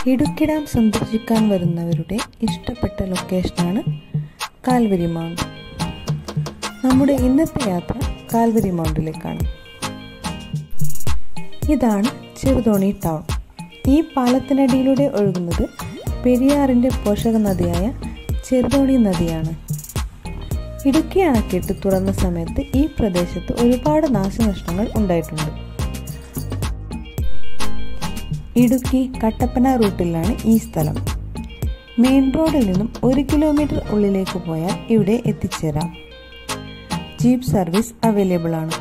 Idukki dam സന്ദർശിക്കാൻ വരുന്നവരുടെ ഇഷ്ടപ്പെട്ട ലൊക്കേഷനാണ് കാൽവരി മൗണ്ട് നമ്മുടെ ഇന്നത്തെ യാത്ര കാൽവരി മൗണ്ടിലേക്കാണ് ഇതാണ് ചെറുതോണി ടൗൺ ഈ പാലത്തിനടിയിലൂടെ ഒഴുകുന്നത് പെരിയാറിൻ്റെ പോഷക നദിയായ ചെറുതോണി നദിയാണ് ഇടുക്കി അണക്കെട്ട് തുറന്ന സമയത്ത് ഈ പ്രദേശത്ത് ഒരുപാട് നാശനഷ്ടങ്ങൾ ഉണ്ടായിട്ടുണ്ട് ഇടുക്കി കട്ടപ്പന റൂട്ടിലാണ് ഈ സ്ഥലം മെയിൻ റോഡിൽ നിന്നും ഒരു കിലോമീറ്റർ ഉള്ളിലേക്ക് പോയാൽ ഇവിടെ എത്തിച്ചേരാം ജീപ്പ് സർവീസ് അവൈലബിൾ ആണ്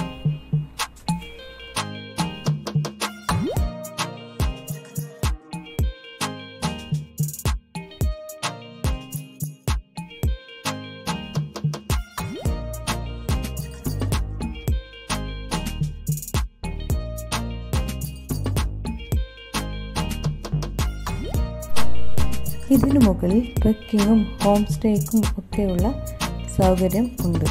ഇതിനു മുകളിൽ ട്രക്കിങ്ങും ഹോം സ്റ്റേക്കും ഒക്കെയുള്ള സൗകര്യം ഉണ്ട്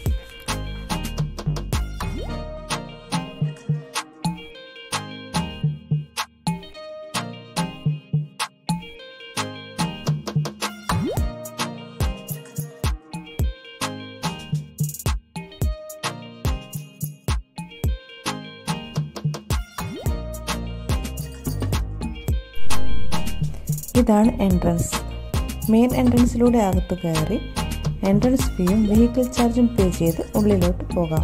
ഇതാണ് എൻട്രൻസ് മെയിൻ എൻട്രൻസിലൂടെ അകത്ത് കയറി എൻട്രൻസ് ഫീയും വെഹിക്കിൾ ചാർജും പേ ചെയ്ത് ഉള്ളിലോട്ട് പോകാം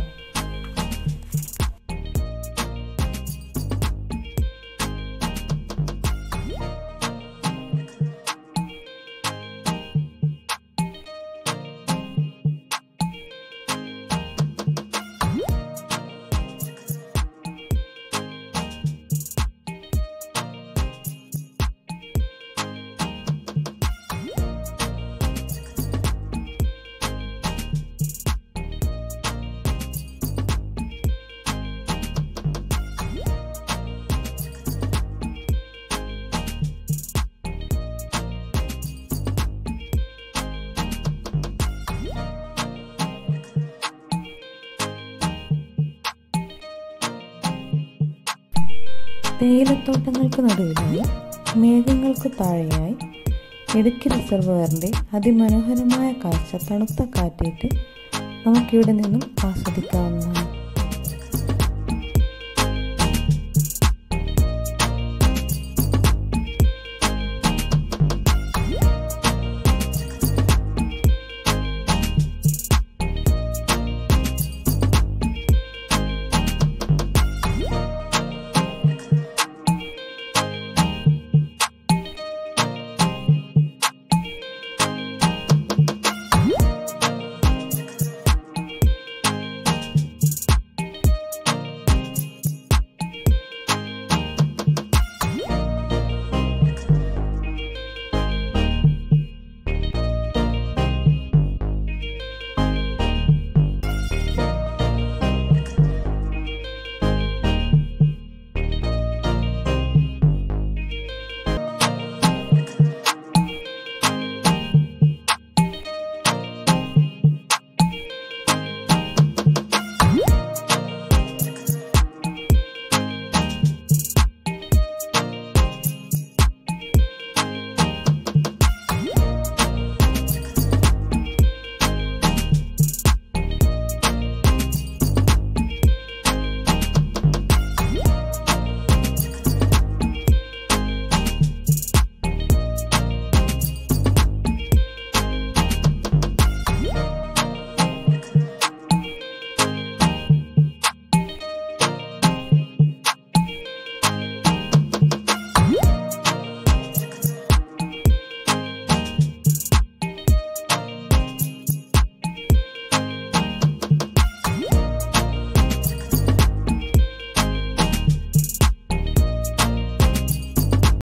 തേയിലത്തോട്ടങ്ങൾക്ക് നടുവിലായി മേഘങ്ങൾക്ക് താഴെയായി ഇടുക്കി റിസർവറിൻ്റെ അതിമനോഹരമായ കാഴ്ച തണുത്ത കാറ്റേറ്റ് നമുക്കിവിടെ നിന്നും ആസ്വദിക്കാവുന്നതാണ്